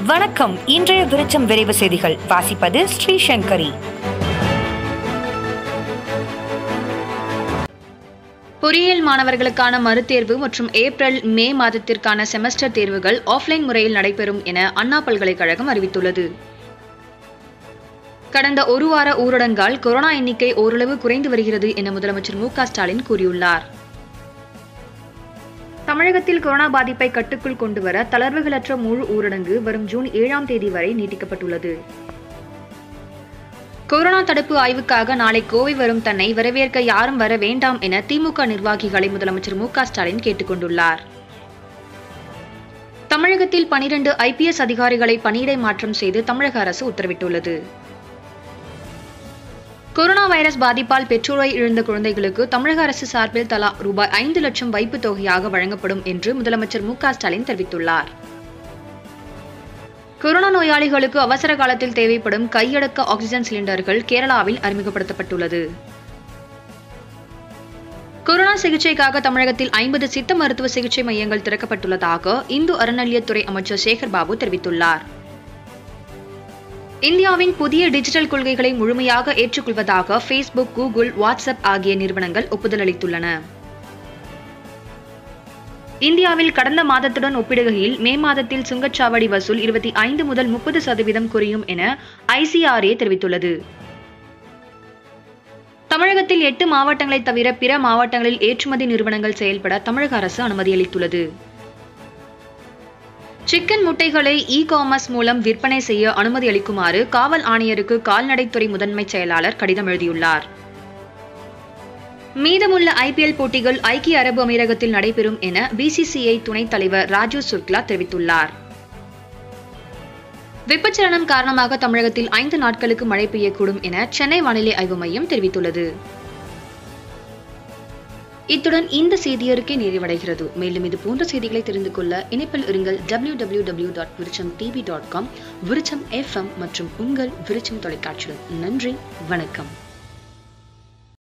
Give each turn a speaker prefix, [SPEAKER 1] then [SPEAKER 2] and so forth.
[SPEAKER 1] வணக்கம் இன்றைய விருச்சம் விரைவு செய்திகள் வாசிப்பது ஸ்ரீ சங்கரி
[SPEAKER 2] பொறியியல் மாணவர்களுக்கான மறுதேர்வு மற்றும் ஏப்ரல் மே மாதத்திற்கான செமஸ்டர் தேர்வுகள் ஆஃப்லைன் முறையில் நடைபெறும் என அண்ணா பல்கலைக்கழகம் அறிவித்துள்ளது கடந்த ஒரு வார ஊரடங்கால் கொரோனா எண்ணிக்கை ஓரளவு குறைந்து வருகிறது என முதலமைச்சர் மு க ஸ்டாலின் கூறியுள்ளார் தமிழகத்தில் கொரோனா பாதிப்பை கட்டுக்குள் கொண்டுவர தளர்வுகளற்ற முழு ஊரடங்கு வரும் ஜூன் ஏழாம் தேதி வரை நீட்டிக்கப்பட்டுள்ளது கொரோனா தடுப்பு ஆய்வுக்காக நாளை கோவை வரும் தன்னை வரவேற்க யாரும் வர வேண்டாம் என திமுக நிர்வாகிகளை முதலமைச்சர் மு க ஸ்டாலின் கேட்டுக்கொண்டுள்ளார் தமிழகத்தில் பனிரெண்டு ஐபிஎஸ் அதிகாரிகளை பணியிடை மாற்றம் செய்து தமிழக அரசு உத்தரவிட்டுள்ளது கொரோனா வைரஸ் பாதிப்பால் பெற்றோரை இழந்த குழந்தைகளுக்கு தமிழக அரசு சார்பில் தலா ரூபாய் ஐந்து லட்சம் வைப்பு தொகையாக வழங்கப்படும் என்று முதலமைச்சர் மு க ஸ்டாலின் தெரிவித்துள்ளார் கொரோனா நோயாளிகளுக்கு அவசர காலத்தில் தேவைப்படும் கையடக்க ஆக்சிஜன் சிலிண்டர்கள் கேரளாவில் அறிமுகப்படுத்தப்பட்டுள்ளது கொரோனா சிகிச்சைக்காக தமிழகத்தில் ஐம்பது சித்த மருத்துவ சிகிச்சை மையங்கள் திறக்கப்பட்டுள்ளதாக இந்து அறநிலையத்துறை அமைச்சர் சேகர் பாபு தெரிவித்துள்ளார் இந்தியாவின் புதிய டிஜிட்டல் கொள்கைகளை முழுமையாக ஏற்றுக்கொள்வதாக ஃபேஸ்புக் கூகுள் வாட்ஸ்அப் ஆகிய நிறுவனங்கள் ஒப்புதல் அளித்துள்ளன இந்தியாவில் கடந்த மாதத்துடன் ஒப்பிடுகையில் மே மாதத்தில் சுங்கச்சாவடி வசூல் இருபத்தி ஐந்து முதல் முப்பது சதவீதம் குறையும் என ஐசிஆர்ஏ தெரிவித்துள்ளது தமிழகத்தில் எட்டு மாவட்டங்களை தவிர பிற மாவட்டங்களில் ஏற்றுமதி நிறுவனங்கள் செயல்பட தமிழக அரசு அனுமதி அளித்துள்ளது சிக்கன் முட்டைகளை இ காமர்ஸ் மூலம் விற்பனை செய்ய அனுமதி அளிக்குமாறு காவல் ஆணையருக்கு கால்நடைத்துறை முதன்மை செயலாளர் கடிதம் எழுதியுள்ளார் மீதமுள்ள ஐபிஎல் போட்டிகள் ஐக்கிய அரபு அமீரகத்தில் நடைபெறும் என பிசிசிஐ துணைத் தலைவர் ராஜீவ் சுக்லா தெரிவித்துள்ளார் வெப்பச்சலனம் காரணமாக தமிழகத்தில் ஐந்து நாட்களுக்கு மழை பெய்யக்கூடும் என சென்னை வானிலை ஆய்வு மையம் தெரிவித்துள்ளது இத்துடன் இந்த செய்தியறிக்கை நிறைவடைகிறது மேலும் இது போன்ற செய்திகளை தெரிந்து கொள்ள இணைப்பில் இருங்கள் W W W dot Virutcham TV dot com Virutcham FM மற்றும் உங்கள் விருச்சம் தொலைக்காட்சியுடன் நன்றி வணக்கம்